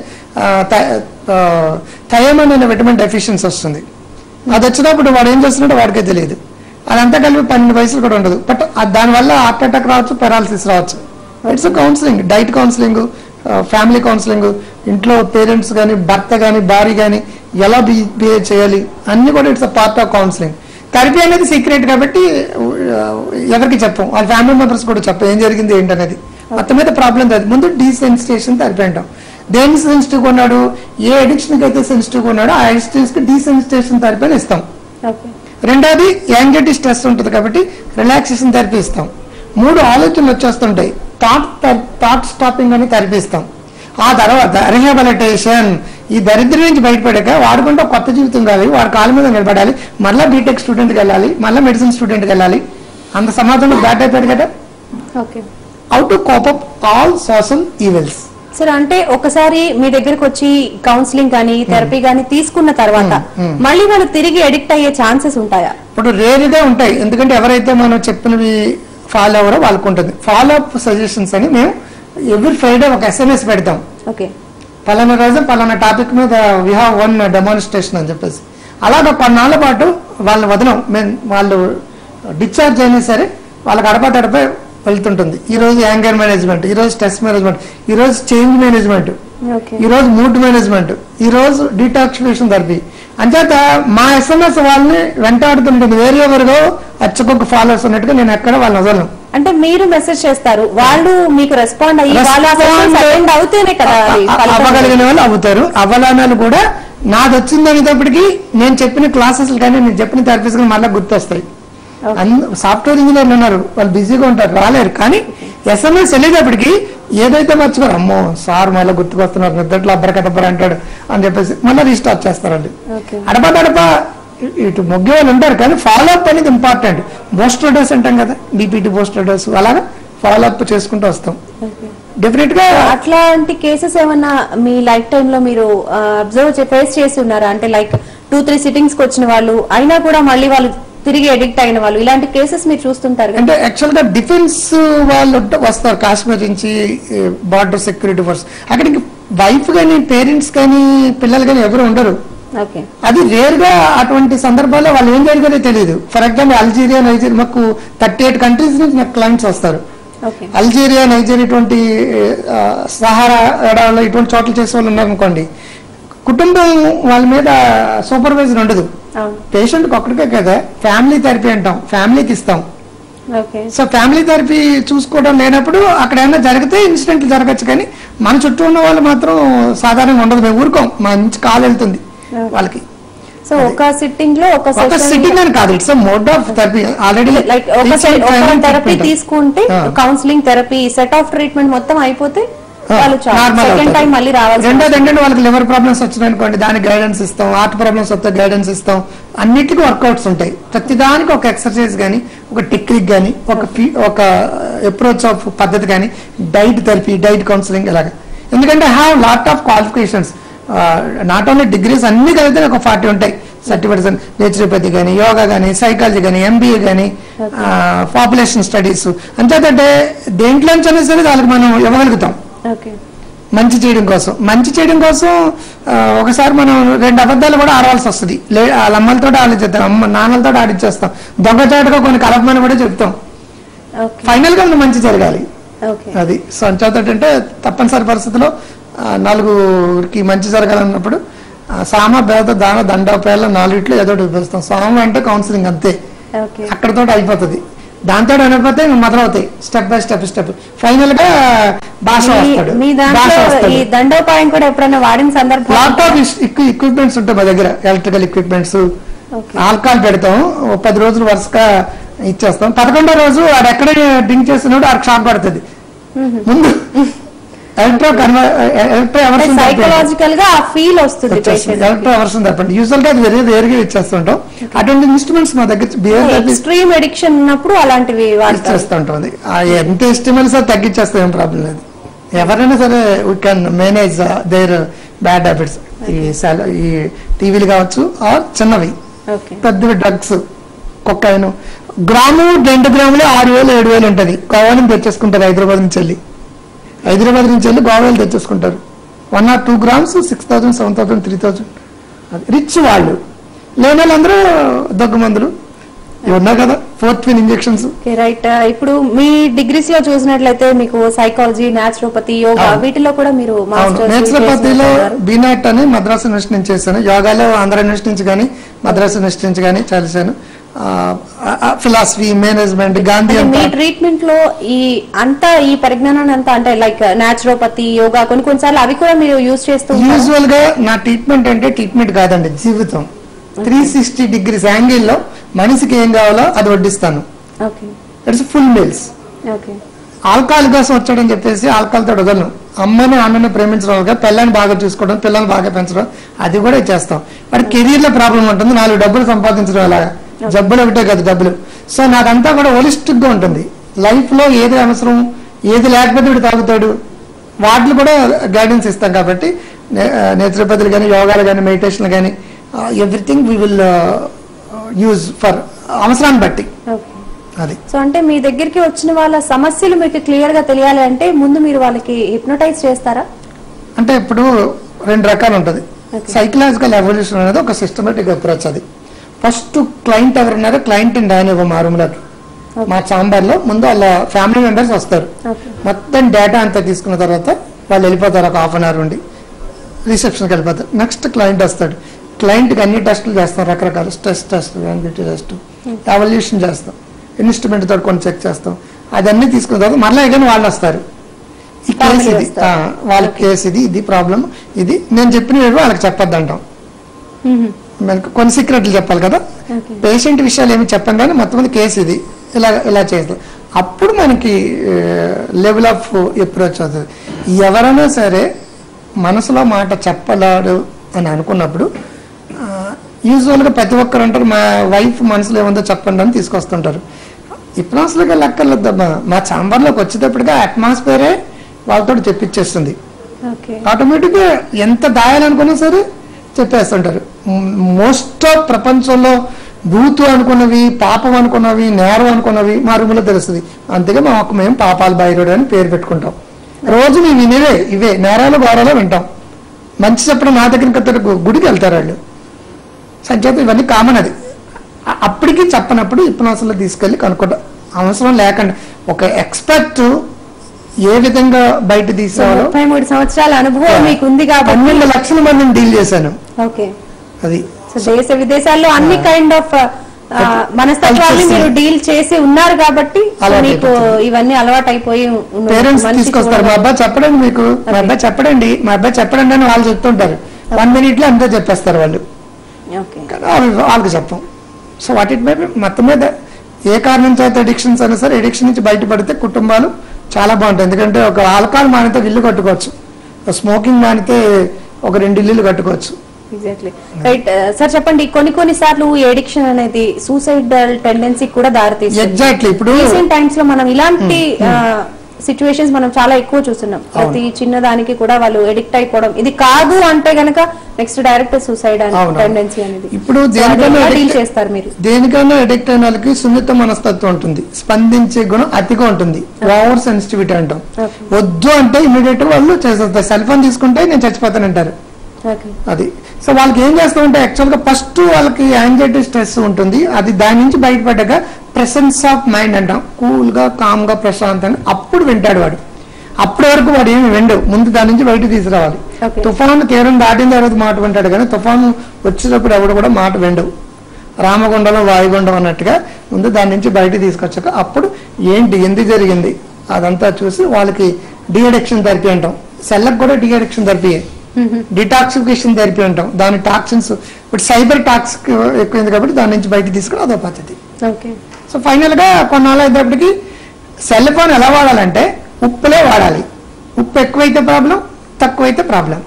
థయమన్ అనే విటమిన్ డెఫిషియన్సీ వస్తుంది అది వచ్చినప్పుడు వాడు ఏం చేస్తున్నాడో వాడికే తెలియదు అదంతా కలిపి పన్నెండు వయసులు కూడా ఉండదు బట్ దానివల్ల హార్ట్ అటాక్ రావచ్చు పెరాలసిస్ రావచ్చు it's counselling diet counselling family counselling ఇంట్లో పేరెంట్స్ కానీ భర్త కానీ భార్య కానీ ఎలా బిహేవ్ చేయాలి అన్ని కూడా it's a part of counselling therapy అనేది సీక్రెట్ కాబట్టి ఆ, ఎవరికి చెప్పం వాళ్ళ ఫ్యామిలీ మెంబర్స్ కూడా చెప్పం ఏం జరిగింది ఏంటనేది మొత్తం మీద ప్రాబ్లం లేదు ముందు డీసెన్సిటేషన్ థెరపీ అంటాం దేనికి సెన్సిటివ్ ఉన్నాడు ఏ అడిక్షన్ కి అయితే సెన్సిటివ్ ఉన్నాడో ఆ అడిక్షన్స్ కి డీసెన్సిటేషన్ థెరపీ అని ఇస్తాం ఓకే రెండోది యాంగ్జైటీ స్ట్రెస్ ఉంటుంది కాబట్టి రిలాక్సేషన్ థెరపీ ఇస్తాం మూడు ఆలోచనలు వచ్చేస్తుంటాయి థాట్ థాట్ స్టాపింగ్ అని థెరపీ ఇస్తాం ఆ తర్వాత రిహాబిలిటేషన్ ఈ దరిద్రం నుంచి బయటపడాక వాడుకుంటే కొత్త జీవితం కావాలి వాడు కాళ్ళ మీద నిలబడాలి మళ్ళీ బీటెక్ స్టూడెంట్కి వెళ్ళాలి మళ్ళీ మెడిసిన్ స్టూడెంట్కి వెళ్ళాలి అంత సమాజంలో దాట్ అయిపోయాడు కదా okay how to cope up all social evils sir అంటే ఒకసారి మీ దగ్గరకు వచ్చి కౌన్సిలింగ్ కానీ థెరపీ కానీ తీసుకున్న తర్వాత మళ్ళీ వాళ్ళు తిరిగి అడిక్ట్ అయ్యే ఛాన్సెస్ ఉంటాయా ఇప్పుడు రేరుగా ఉంటాయి ఎందుకంటే ఎవరైతే మనం చెప్పినవి ఫాలో అవ్వరో వాళ్ళకు ఉంటుంది ఫాలో అప్ సజెషన్స్ అని మేము ఎవ్రీ ఫ్రైడే ఒక ఎస్ఎంఎస్ పెడతాం ఓకే పలానా రోజు పలానా టాపిక్ మీద వి హావ్ వన్ డెమాన్స్ట్రేషన్ అని చెప్పేసి అలాగ కొన్నాళ్ళ పాటు వాళ్ళని వదలం మేము వాళ్ళు డిశ్చార్జ్ అయినా సరే వాళ్ళకి అడప తడప వెళ్తుంటుంది ఈ రోజు యాంగర్ మేనేజ్మెంట్ ఈ రోజు స్ట్రెస్ మేనేజ్మెంట్ ఈ రోజు చేంజ్ మేనేజ్మెంట్ ఓకే ఈ రోజు మూడ్ మేనేజ్మెంట్ ఈ రోజు డీటాక్సిఫికేషన్ థెరపీ అంచేత మా ఎస్ఎంఎస్ వాళ్ళని వెంటాడుతుంటుంది వేరే ఎవరిగో అచ్చకొక ఫాలోవర్స్ ఉన్నట్టుగా నేను ఎక్కడ వాళ్ళని వదలను అంటే మీరు మెసేజ్ చేస్తారు వాళ్ళు మీకు రెస్పాండ్ అయ్యి వాళ్ళు Respond- అటెండ్ అవుతేనే కదా అది అ- ఫలితం. అవ్వగలిగిన వాళ్ళు అవుతారు అవ్వలానాలు కూడా నాది వచ్చింది అనేటప్పటికి నేను చెప్పిన క్లాసెస్ కానీ నేను చెప్పిన థెరపీస్ కానీ మళ్ళీ గుర్తొస్తాయి సాఫ్ట్వేర్ ఇంజనీర్లు ఉన్నారు వాళ్ళు బిజీగా ఉంటారు రాలేరు కానీ ఎస్ఎంఎస్ వెళ్ళేటప్పటికి ఏదైతే మర్చిపోరు అమ్మో సార్ మళ్ళీ గుర్తుకొస్తున్నారు నిద్రలో అబ్బరకదబ్బర అంటాడు అని చెప్పేసి మళ్ళీ రీస్టార్ట్ చేస్తారండి Okay. అడప తడప ఇటు మొగ్గే వాళ్ళు ఉంటారు కానీ ఫాలో అప్ అనేది ఇంపార్టెంట్ బూస్టర్ డోస్ అంటాం కదా బీపీటీ బూస్టర్ డోస్ అలాగా ఫాలో అప్ చేసుకుంటూ వస్తాం డెఫినెట్ గా అట్లాంటి కేసెస్ ఏమన్నా మీ లైఫ్ టైమ్ లో మీరు అబ్జర్వ్ ఫేస్ చేసి ఉన్నారా అంటే లైక్ టూ త్రీ సిట్టింగ్స్ కి వచ్చిన వాళ్ళు అయినా కూడా మళ్ళీ వాళ్ళు తిరిగి ఎడిక్ట్ అయిన వాళ్ళు ఇలాంటి కేసెస్ మీరు చూస్తుంటారు కదా? అంటే యాక్చువల్ గా డిఫెన్స్ వాళ్ళు ఉంటే వస్తారు కాశ్మీర్ నుంచి బార్డర్ సెక్యూరిటీ ఫోర్స్ అక్కడికి వైఫ్ కానీ పేరెంట్స్ కానీ పిల్లలు కానీ ఎవరు ఉండరు ఓకే అది రేర్ గా అటువంటి సందర్భాల్లో వాళ్ళు ఏం జరిగిందో తెలియదు ఫర్ ఎగ్జాంపుల్ అల్జీరియా నైజీరియా మాకు థర్టీ ఎయిట్ కంట్రీస్ నుంచి నాకు క్లయింట్స్ వస్తారు ఓకే అల్జీరియా నైజీరియా ఇటువంటి ఆ, సహారా ఎడాలో ఇటువంటి చోట్ల చేసే వాళ్ళు ఉన్నారనుకోండి కుటుంబం వాళ్ళ మీద సూపర్వైజర్ ఉండదు అవును పేషెంట్కి ఒక్కడికే కదా ఫ్యామిలీ థెరపీ అంటాం ఫ్యామిలీకి ఇస్తాం ఓకే సో ఫ్యామిలీ థెరపీ చూసుకోవడం లేనప్పుడు అక్కడ ఏమైనా జరిగితే ఇన్సిడెంట్ జరగచ్చు కానీ మన చుట్టూ ఉన్న వాళ్ళు మాత్రం సాధారణంగా ఉండదు మేము ఊరుకోం మా నుంచి కాల్ వెళ్తుంది వాళ్ళకి సో ఒక సిట్టింగ్ లో ఒక ఒక session- సిట్టింగ్ అని కాదు it's mode of therapy already like ఒక సె- ఒక థెరపీ తీసుకుంటే counselling therapy set of treatment మొత్తం అయిపోతే వాళ్ళు సెకండ్ టైం మళ్ళీ రావాల్సి రెండోది ఏంటంటే వాళ్ళకి లివర్ ప్రాబ్లమ్స్ వచ్చినాయి అనుకోండి దానికి గైడెన్స్ ఇస్తాం హార్ట్ ప్రాబ్లమ్స్ వస్తే గైడెన్స్ ఇస్తాం అన్నిటికీ వర్కౌట్స్ ఉంటాయి ప్రతిదానికి ఒక ఎక్సర్సైజ్ కానీ ఒక టెక్నిక్ కానీ ఒక ఫీ- ఒక అప్రోచ్ ఆఫ్ పద్ధతి కానీ డైట్ థెరపీ డైట్ కౌన్సిలింగ్ ఇలాగ ఎందుకంటే have lot of qualifications not only degrees అన్ని కలిగితే ఒక ఫార్టీ ఉంటాయి సర్టిఫికేట్స్ నేచురోపతి కానీ యోగా కానీ సైకాలజీ కానీ ఎంబీఏ కానీ పాపులేషన్ స్టడీస్ అంతేతంటే దేంట్లోంచైనా సరే వాళ్ళకి మనం ఇవ్వగలుగుతాం ఓకే మంచి చేయడం కోసం మంచి చేయడం కోసం ఆ, ఒకసారి మనం రెండు అబద్ధాలు కూడా ఆడవలసి వస్తుంది లే వాళ్ళ అమ్మలతో ఆలోచిస్తాం అమ్మ నాన్నలతో ఆడిచ్చేస్తాం దొంగచాటుగా కొన్ని కలపమని కూడా చెప్తాం ఓకే ఫైనల్ గా మనకు మంచి జరగాలి ఓకే అది సో అంచేతంటే తప్పనిసరి పరిస్థితిలో ఆ, నలుగురికి మంచి జరగాలన్నప్పుడు ఆ, సామ భేద దాన దండోపేల నాలుగిట్లో ఏదో ఒకటి పిలుస్తాం సామ అంటే కౌన్సిలింగ్ అంతే ఓకే అక్కడతో అయిపోతుంది దాంతో అయిపోతే మొదలవుతాయి step by step step final గా భాష మీ- వస్తాడు మీ భాష దాంట్లో వస్తాడు ఈ దండోపాయం కూడా ఎప్పుడైనా వాడిన సందర్భం ల్యాప్టాప్ ఎక్విప్మెంట్స్ ఉంటాయి మా దగ్గర ఎలక్ట్రికల్ ఎక్విప్మెంట్స్ ఓకే ఆల్కహాల్ పెడతాం ఓ పది రోజులు వరుసగా ఇచ్చేస్తాం పదకొండో రోజు వాడు ఎక్కడ డ్రింక్ చేస్తున్నాడు ఆడికి షాక్ పడుతుంది ముందు ఎలక్ట్రో ఎలక్ట్రో ఎవర్షన్ సైకలాజికల్ గా ఆ ఫీల్ వస్తుంది పేషెంట్ ఎలక్ట్రో ఎవర్షన్ తప్పండి యూజువల్ గా అది వేరే వేరుగా ఇచ్చేస్తుంటాం అటువంటి ఇన్స్ట్రుమెంట్స్ మా దగ్గర బిహేవ్ ఎక్స్ట్రీమ్ ఎడిక్షన్ ఉన్నప్పుడు అలాంటివి వాడతారు ఇచ్చేస్తూ ఉంటుంది ఆ ఎంత ఎస్టిమల్ సార్ తగ్గించేస్తే ఏం ప్రాబ్లం లేదు ఎవరైనా సరే we can manage their bad habits ఈ సెల్ ఈ టీవీలు కావచ్చు ఆర్ చిన్నవి ఓకే పెద్దవి డ్రగ్స్ కొక్కైన్ గ్రాము రెండు గ్రాములు ఆరు వేలు ఏడు వేలు ఉంటుంది గోవా నుంచి తెచ్చేసుకుంటారు హైదరాబాద్ నుంచి వెళ్ళి హైదరాబాద్ నుంచి వెళ్ళి గోవా వెళ్ళి తెచ్చేసుకుంటారు one or two grams six thousand seven thousand three thousand rich వాళ్ళు లేని వాళ్ళందరూ దగ్గు మందులు ఇవి ఉన్నాయి కదా Fortwin injections okay right ఇప్పుడు మీ డిగ్రీస్ లో చూసినట్లయితే మీకు సైకాలజీ నాచురోపతి యోగా అవును. వీటిలో కూడా మీరు అవును మాస్టర్స్ నేచురోపతిలో బీనాట్ అని మద్రాస్ యూనివర్సిటీ నుంచి చేశాను యోగాలో ఆంధ్ర యూనివర్సిటీ నుంచి కానీ మద్రాస్ యూనివర్సిటీ నుంచి కానీ చేశాను ఫిలాసఫీ మేనేజ్మెంట్ గాంధీ మీ అంతా ట్రీట్మెంట్ లో ఈ అంతా ఈ పరిజ్ఞానాన్ని అంతా అంటే లైక్ నాచురోపతి యోగా కొన్ని కొన్నిసార్లు అవి కూడా మీరు యూజ్ చేస్తూ ఉంటారా? యూజువల్ గా నా ట్రీట్మెంట్ అంటే ట్రీట్మెంట్ కాదండి జీవితం త్రీ సిక్స్టీ డిగ్రీస్ యాంగిల్లో మనిషికి ఏం కావాలో అది వడ్డిస్తాను okay it's full meals okay alcohol కోసం వచ్చాడని చెప్పేసి ఆల్కహాల్ తో వదలను అమ్మని అన్నని ప్రేమించడం వల్ల పిల్లల్ని బాగా చూసుకోవడం పిల్లల్ని బాగా పెంచడం అది కూడా చేస్తాం వాడి కెరీర్ లో ప్రాబ్లం ఉంటుంది నాలుగు డబ్బులు సంపాదించడం ఎలాగా జబ్బులు ఒకటే కదా డబ్బులు సో నాకంతా కూడా హోలిస్టిక్ గా ఉంటుంది లైఫ్ లో ఏది అవసరం ఏది లేకపోతే వీడు తాగుతాడు వాటిని కూడా గైడెన్స్ ఇస్తాం కాబట్టి నేత్రపతులు కానీ యోగాలు కానీ మెడిటేషన్ కానీ everything we will use for అవసరాన్ని బట్టి ఓకే అది సో అంటే మీ దగ్గరికి వచ్చిన వాళ్ళ సమస్యలు మీకు క్లియర్ గా తెలియాలి అంటే ముందు మీరు వాళ్ళకి హిప్నోటైజ్ చేస్తారా అంటే ఇప్పుడు రెండు రకాలు ఉంటుంది Okay. సైకలాజికల్ ఎవల్యూషన్ అనేది ఒక సిస్టమేటిక్ అప్రోచ్ అది ఫస్ట్ క్లయింట్ ఎవరున్నారో క్లయింట్ రాని ఒక మా రూమ్ లోకి మా చాంబర్ లో ముందు వాళ్ళ ఫ్యామిలీ మెంబర్స్ వస్తారు ఓకే మొత్తం డేటా అంతా తీసుకున్న తర్వాత వాళ్ళు వెళ్ళిపోతారు ఒక హాఫ్ అన్ అవర్ ఉండి రిసెప్షన్కి వెళ్ళిపోతారు నెక్స్ట్ క్లయింట్ వస్తాడు క్లయింట్కి అన్ని టెస్టులు చేస్తాం రకరకాల stress test anxiety test evaluation చేస్తాం ఇన్స్ట్రుమెంట్ తోటి కొన్ని చెక్ చేస్తాం అదన్నీ తీసుకున్న తర్వాత మళ్ళీ again వాళ్ళు వస్తారు ఈ కేసు Family ఇది వస్తారు. ఆ, వాళ్ళ కేసు ఇది ఇది ప్రాబ్లం ఇది నేను చెప్పిన వాళ్ళకి చెప్పొద్దు అంటాం మనకు కొన్ని సీక్రెట్లు చెప్పాలి కదా ఓకే పేషెంట్ విషయాలు ఏమి చెప్పం కానీ మొత్తం మీద కేసు ఇది ఇలా ఇలా చేస్తాం అప్పుడు మనకి లెవెల్ ఆఫ్ అప్రోచ్ అవుతుంది ఎవరైనా సరే మనసులో మాట చెప్పలేడు అని అనుకున్నప్పుడు యూజువల్గా ప్రతి ఒక్కరు అంటారు మా వైఫ్ మనసులో ఏముందో చెప్పండి అని తీసుకొస్తుంటారు ఇప్నాస్లోకి లెక్కర్లేదమ్మా మా చాంబర్లోకి వచ్చేటప్పటిగా అట్మాస్ఫియరే వాళ్ళతో చెప్పించేస్తుంది ఓకే ఆటోమేటిక్గా ఎంత దాయాలనుకున్నా సరే చెప్పేస్తుంటారు మోస్ట్ ఆఫ్ ప్రపంచంలో భూతు అనుకున్నవి పాపం అనుకున్నవి నేరం అనుకున్నవి మా రూమ్లో తెలుస్తుంది అందుకే మాకు మేము పాపాలు బైరుడు అని పేరు పెట్టుకుంటాం రోజు మేము వినేవే ఇవే నేరాలు ఘోరాలు వింటాం మంచి చెప్పడం నా దగ్గరికి వస్తారు, గు- గుడికి వెళ్తారు వాళ్ళు సంచేత ఇవన్నీ కామన్ అది అ- అప్పటికి చెప్పనప్పుడు హిప్నాసిస్లో తీసుకెళ్ళి కనుక్కుంటాం అవసరం లేకుండా ఒక ఎక్స్పర్ట్ ఏ విధంగా బయట తీసేవాలో ముప్పై మూడు సంవత్సరాల అనుభవం మీకు ఉంది కాబట్టి పన్నెండు లక్షల మందిని డీల్ చేశాను ఓకే అది సో దేశ విదేశాల్లో అన్ని కైండ్ ఆఫ్ మనస్తత్వాన్ని Cultures. మీరు డీల్ చేసి ఉన్నారు కాబట్టి so అలవాటు మీకు అయిపోతుంది. ఇవన్నీ అలవాటు అయిపోయి ఉన్న- పేరెంట్స్ మనిషికి తీసుకొస్తారు మా కూడా- అబ్బాయి చెప్పడండి మీకు మా అబ్బాయి చెప్పడండి మా అబ్బాయి చెప్పడండి అని వాళ్ళు చెప్తుంటారు వన్ మినిట్ లో అంతా చెప్పేస్తారు వాళ్ళు ఓకే కానీ వాళ్ళు- వాళ్ళకి చెప్పం సో వాటి మీద మొత్తం మీద ఏ కారణం చేత ఎడిక్షన్స్ అయినా సరే ఎడిక్షన్ నుంచి బయటపడితే కుటుంబాలు చాలా బాగుంటాయి ఎందుకంటే ఒక ఆల్కహాల్ మానితే ఒక ఇల్లు కట్టుకోవచ్చు స్మోకింగ్ మానితే ఒక రెండు ఇల్లులు కట్టుకోవచ్చు ఎగ్జాక్ట్లీ రైట్ సార్ చెప్పండి కొన్ని కొన్ని సార్లు ఎడిక్షన్ అనేది సూసైడల్ టెండెన్సీ కూడా దారితీస్తుంది ఎగ్జాక్ట్లీ ఇప్పుడు రీసెంట్ టైమ్స్ లో మనం ఇలాంటి సిచ్యువేషన్స్ మనం చాలా ఎక్కువ చూస్తున్నాం ప్రతి చిన్నదానికి కూడా వాళ్ళు ఎడిక్ట్ అయిపోవడం ఇది కాదు అంటే గనక నెక్స్ట్ డైరెక్ట్ సూసైడ్ అని అవును. టెండెన్సీ అనేది ఇప్పుడు So అది దేనికైనా ఎలా డీల్ addict- చేస్తారు మీరు దేనికైనా అడిక్ట్ అయిన వాళ్ళకి సున్నిత మనస్తత్వం ఉంటుంది స్పందించే గుణం అతిగా ఉంటుంది ఓవర్ సెన్సిటివిటీ అంటాం Okay. వద్దు అంటే ఇమీడియట్ వాళ్ళు చేసేస్తారు సెల్ ఫోన్ తీసుకుంటే నేను చచ్చిపోతానంటారు ఓకే అది సో వాళ్ళకి ఏం చేస్తూ ఉంటే యాక్చువల్గా ఫస్ట్ వాళ్ళకి యాంగ్జైటీ స్ట్రెస్ ఉంటుంది అది దాని నుంచి బయటపడ్డాక ప్రెసెన్స్ ఆఫ్ మైండ్ అంటాం కూల్గా కామ్గా ప్రశాంతంగా అప్పుడు వింటాడు వాడు అప్పటి వరకు వాడు ఏమి విండు ముందు దాని నుంచి బయట తీసుకురావాలి Okay. తుఫాను తీరం దాటిన తర్వాత మాట వింటాడు కానీ తుఫాను వచ్చినప్పుడు ఎవడు కూడా మాట విండవు రామగుండం వాయుగుండం అన్నట్టుగా ముందు దాని నుంచి బయట తీసుకొచ్చాక అప్పుడు ఏంటి ఎందుకు జరిగింది అదంతా చూసి వాళ్ళకి డిఅడిక్షన్ థెరపీ అంటాం సెల్లకు కూడా డిఅడిక్షన్ థెరపీ డిటాక్సిఫికేషన్ థెరపీ అంటాం దాని టాక్సిన్స్ ఇప్పుడు సైబర్ టాక్స్ ఎక్కువైంది కాబట్టి దాని నుంచి బయట తీసుకుని అదో పద్ధతి ఓకే సో ఫైనల్గా కొన్నాళ్ళు అయినప్పటికీ సెల్ ఫోన్ ఎలా వాడాలంటే ఉప్పులే వాడాలి ఉప్పు ఎక్కువైతే ప్రాబ్లం తక్కువైతే ప్రాబ్లం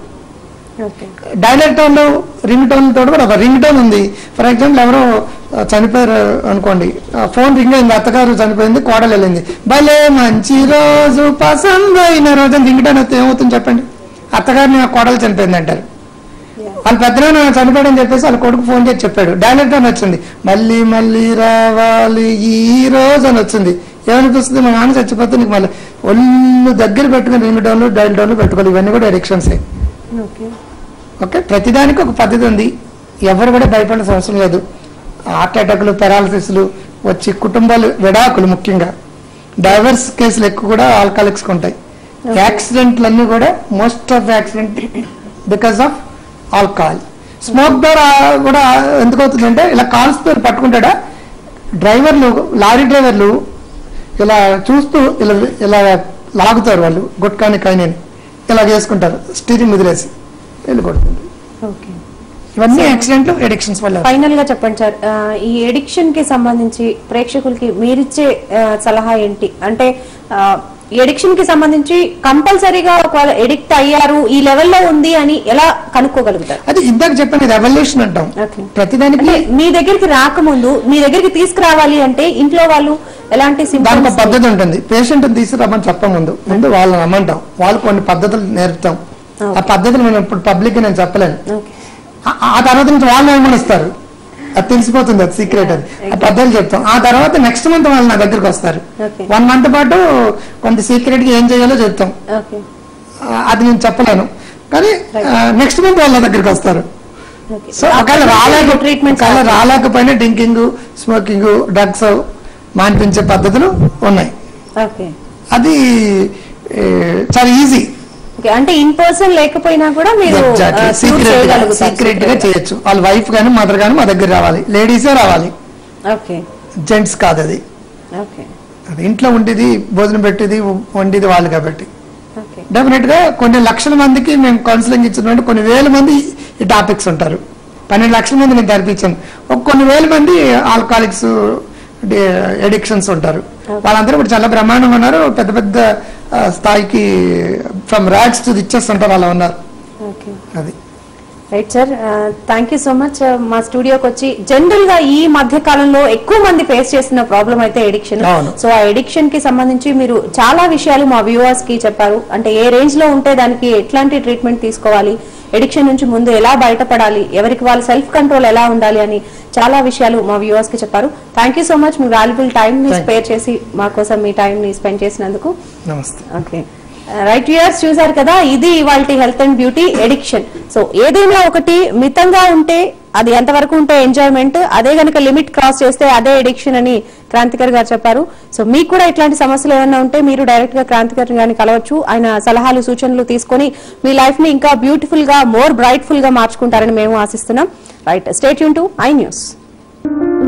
ఓకే డైలర్ టోన్ లో రింగ్ టోన్ తోటి కూడా ఒక రింగ్ టోన్ ఉంది ఫర్ ఎగ్జాంపుల్ ఎవరో ఆ, చనిపోయారు అనుకోండి ఫోన్ రింగ్ అయింది అత్తగారు చనిపోయింది కోడలు వెళ్ళింది భలే మంచి రోజు పసందైన రోజు అని రింగ్ టోన్ వస్తే ఏమవుతుంది చెప్పండి అత్తగారిని ఆ కోడలు చనిపోయింది అంటారు వాళ్ళ పెద్దనాన్న చనిపోయాడని చెప్పేసి వాళ్ళ కొడుకు ఫోన్ చేసి చెప్పాడు డైలర్ టోన్ వచ్చింది మళ్ళీ మళ్ళీ రావాలి ఈ రోజు అని వచ్చింది ఏమనిపిస్తుంది మా నాన్న చచ్చిపోతే నీకు మళ్ళీ ఒళ్ళు దగ్గర పెట్టుకుని రింగ్ టోన్లు డైల్ టోన్లు పెట్టుకోవాలి ఇవన్నీ కూడా అడిక్షన్సే ఓకే ఓకే ప్రతిదానికి ఒక పద్ధతి ఉంది ఎవరు కూడా భయపడాల్సిన అవసరం లేదు హార్ట్ అటాక్లు పెరాలసిస్లు వచ్చి కుటుంబాలు విడాకులు ముఖ్యంగా డైవర్స్ కేసులు ఎక్కువ కూడా ఆల్కహాలిక్స్ ఉంటాయి యాక్సిడెంట్లు అన్ని కూడా most of accident because of alcohol smoke ద్వారా కూడా ఎందుకు అవుతుందంటే ఇలా కాల్స్ పేరు పట్టుకుంటాడా డ్రైవర్లు లారీ డ్రైవర్లు ఇలా చూస్తూ ఇలా ఇలా లాగుతారు వాళ్ళు గుట్కాని కైని ఇలా చేసుకుంటారు స్టీరింగ్ వదిలేసి వెళ్ళి కొడుతుంది ఓకే ఇవన్నీ యాక్సిడెంట్లు ఎడిక్షన్స్ వల్ల ఫైనల్ గా చెప్పండి సార్ ఆ, ఈ ఎడిక్షన్ కి సంబంధించి ప్రేక్షకులకి మీరిచ్చే ఆ, సలహా ఏంటి అంటే ఎడిక్షన్ కి సంబంధించి కంపల్సరీగా ఒకవేళ ఎడిక్ట్ అయ్యారు ఈ లెవెల్లో ఉంది అని ఎలా కనుక్కోగలుగుతారు అది ఇందాక చెప్పాను రెవల్యూషన్ అంటాం Okay. ప్రతిదానికి అంటే మీ దగ్గరికి రాకముందు మీ దగ్గరికి తీసుకురావాలి అంటే ఇంట్లో వాళ్ళు ఎలాంటి దానికి ఒక symptoms- పద్ధతి ఉంటుంది పేషెంట్ తీసుకురమ్మని చెప్పం ముందు ముందు వాళ్ళని రమ్మంటాం వాళ్ళు కొన్ని పద్ధతులు నేర్పుతాం ఆ పద్ధతులు నేను ఇప్పుడు పబ్లిక్ నేను చెప్పలేను Okay. ఆ- ఆ తర్వాత నుంచి వాళ్ళు ఏమనిస్తారు అది తెలిసిపోతుంది అది సీక్రెట్ అది ఆ పద్ధతులు చెప్తాం ఆ తర్వాత నెక్స్ట్ మంత్ వాళ్ళు నా దగ్గరికి వస్తారు Okay. వన్ మంత్ పాటు కొంత సీక్రెట్ గా ఏం చేయాలో చెప్తాం Okay. ఆ, అది నేను చెప్పలేను కానీ నెక్స్ట్ మంత్ వాళ్ళ దగ్గరికి వస్తారు Okay. సో ఒకవేళ రాలేక ట్రీట్మెంట్ ఒకవేళ రాలేకపోయినా డ్రింకింగ్ స్మోకింగ్ డ్రగ్స్ మాన్పించే పద్ధతులు ఉన్నాయి ఓకే అది ఏ, చాలా ఈజీ ఓకే అంటే ఇన్ పర్సన్ లేకపోయినా కూడా మీరు సీక్రెట్ గా సీక్రెట్ గా చేయొచ్చు వాళ్ళ వైఫ్ కానీ మదర్ కానీ మా దగ్గర రావాలి లేడీసే రావాలి ఓకే జెంట్స్ కాదు అది ఓకే అది ఇంట్లో ఉండేది భోజనం పెట్టేది వండేది వాళ్ళు కాబట్టి ఓకే డెఫినెట్ గా కొన్ని లక్షల మందికి మేము కౌన్సిలింగ్ ఇచ్చినట్టు కొన్ని వేల మంది ఈ టాపిక్స్ ఉంటారు పన్నెండు లక్షల మంది నేను తెరిపించాను ఒక కొన్ని వేల మంది ఆల్కహాలిక్స్ ఎడిక్షన్స్ ఉంటారు వాళ్ళందరూ ఇప్పుడు చాలా బ్రహ్మాండంగా ఉన్నారు పెద్ద పెద్ద ఆ, స్థాయికి ఫ్రమ్ ర్యాక్స్ టు రిచెస్ ఉంటారు అలా ఉన్నారు ఓకే అది right sir thank you so much మా స్టూడియోకి వచ్చి జనరల్ గా ఈ మధ్య కాలంలో ఎక్కువ మంది ఫేస్ చేస్తున్న ప్రాబ్లం అయితే ఎడిక్షన్ అవును. సో ఆ ఎడిక్షన్ కి సంబంధించి మీరు చాలా విషయాలు మా వ్యూవర్స్ కి చెప్పారు అంటే ఏ రేంజ్ లో ఉంటే దానికి ఎట్లాంటి ట్రీట్మెంట్ తీసుకోవాలి ఎడిక్షన్ నుంచి ముందు ఎలా బయటపడాలి ఎవరికి వాళ్ళ సెల్ఫ్ కంట్రోల్ ఎలా ఉండాలి అని చాలా విషయాలు మా వ్యూవర్స్ కి చెప్పారు థ్యాంక్ యూ సో మచ్ మీ వాల్యుబుల్ టైం ని Thank- స్పేర్ చేసి మా కోసం మీ టైం ని స్పెండ్ చేసినందుకు నమస్తే ఓకే రైట్ ఇయర్స్ చూసారు కదా ఇది ఇవాళ health and beauty addiction so ఏదైనా ఒకటి మితంగా ఉంటే అది ఎంతవరకు ఉంటే ఎంజాయ్మెంట్ అదే గనక లిమిట్ క్రాస్ చేస్తే అదే ఎడిక్షన్ అని క్రాంతికర్ గారు చెప్పారు సో మీకు కూడా ఇట్లాంటి సమస్యలు ఏమైనా ఉంటే మీరు డైరెక్ట్ గా క్రాంతికర్ గారిని కలవచ్చు ఆయన సలహాలు సూచనలు తీసుకొని మీ లైఫ్ ని ఇంకా బ్యూటిఫుల్ గా మోర్ బ్రైట్ఫుల్ గా మార్చుకుంటారని మేము ఆశిస్తున్నాం రైట్ స్టేట్ యూన్ టు ఐ న్యూస్